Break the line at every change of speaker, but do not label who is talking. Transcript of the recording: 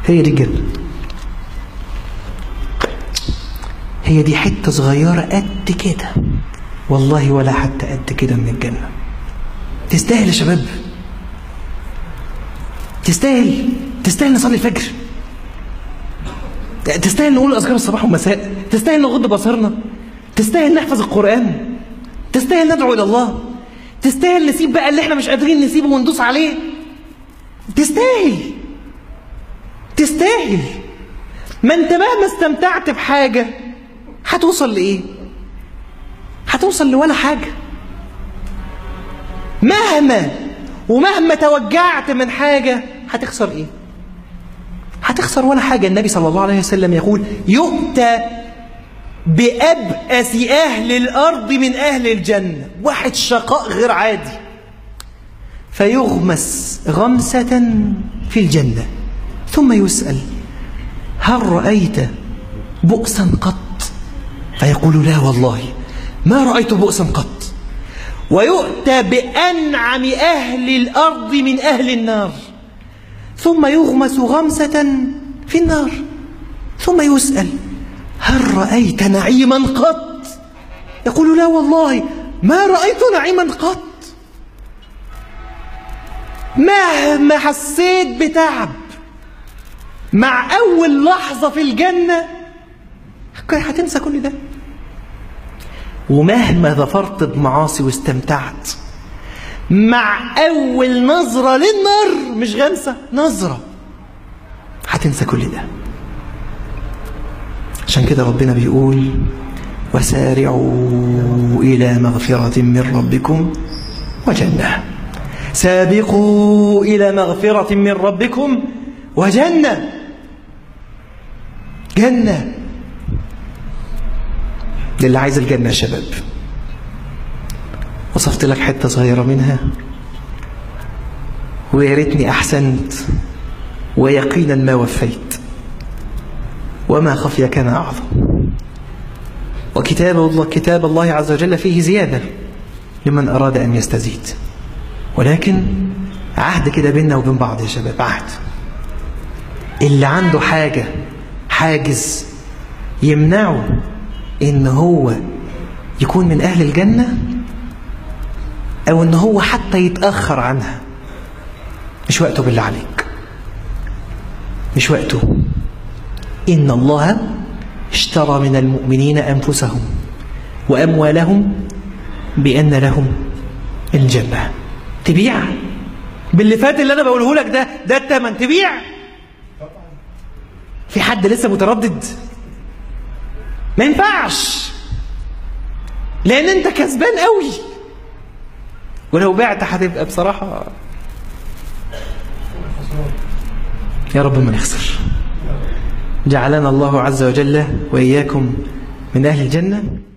هي دي الجنة هي دي حتة صغيرة قد كده والله ولا حتى قد كده من الجنة تستاهل يا شباب تستاهل تستاهل نصلي الفجر تستاهل نقول أذكار الصباح والمساء تستاهل نغض بصرنا تستاهل نحفظ القرآن تستاهل ندعو إلى الله تستاهل نسيب بقى اللي احنا مش قادرين نسيبه وندوس عليه تستاهل تستاهل ما انت مهما استمتعت بحاجة هتوصل لإيه هتوصل لولا حاجة مهما ومهما توجعت من حاجة هتخسر إيه هتخسر ولا حاجة النبي صلى الله عليه وسلم يقول يؤتى بأبأس أهل الأرض من أهل الجنة واحد شقاء غير عادي فيغمس غمسة في الجنة ثم يسأل هل رأيت بؤسا قط فيقول لا والله ما رأيت بؤسا قط ويؤتى بأنعم أهل الأرض من أهل النار ثم يغمس غمسة في النار ثم يسأل هل رأيت نعيما قط يقول لا والله ما رأيت نعيما قط مهما حسيت بتعب مع أول لحظة في الجنة هتنسى كل ده ومهما ظفرت بمعاصي واستمتعت مع أول نظرة للنار مش غمسة نظرة هتنسى كل ده عشان كده ربنا بيقول وسارعوا إلى مغفرة من ربكم وجنة سابقوا إلى مغفرة من ربكم وجنة جنة للي عايز الجنة يا شباب وصفت لك حتة صغيرة منها ويا ريتني أحسنت ويقينا ما وفيت وما خفي كان أعظم وكتاب الله كتاب الله عز وجل فيه زيادة لمن أراد أن يستزيد ولكن عهد كده بيننا وبين بعض يا شباب عهد اللي عنده حاجة حاجز يمنعه إن هو يكون من أهل الجنة أو إن هو حتى يتأخر عنها مش وقته بالله عليك مش وقته إن الله اشترى من المؤمنين أنفسهم وأموالهم بأن لهم الجنة تبيع باللي فات اللي أنا بقوله لك ده ده التمن تبيع في حد لسه متردد ما ينفعش لأن أنت كسبان قوي ولو بعت هتبقى بصراحة يا رب ما نخسر جعلنا الله عز وجل وإياكم من أهل الجنة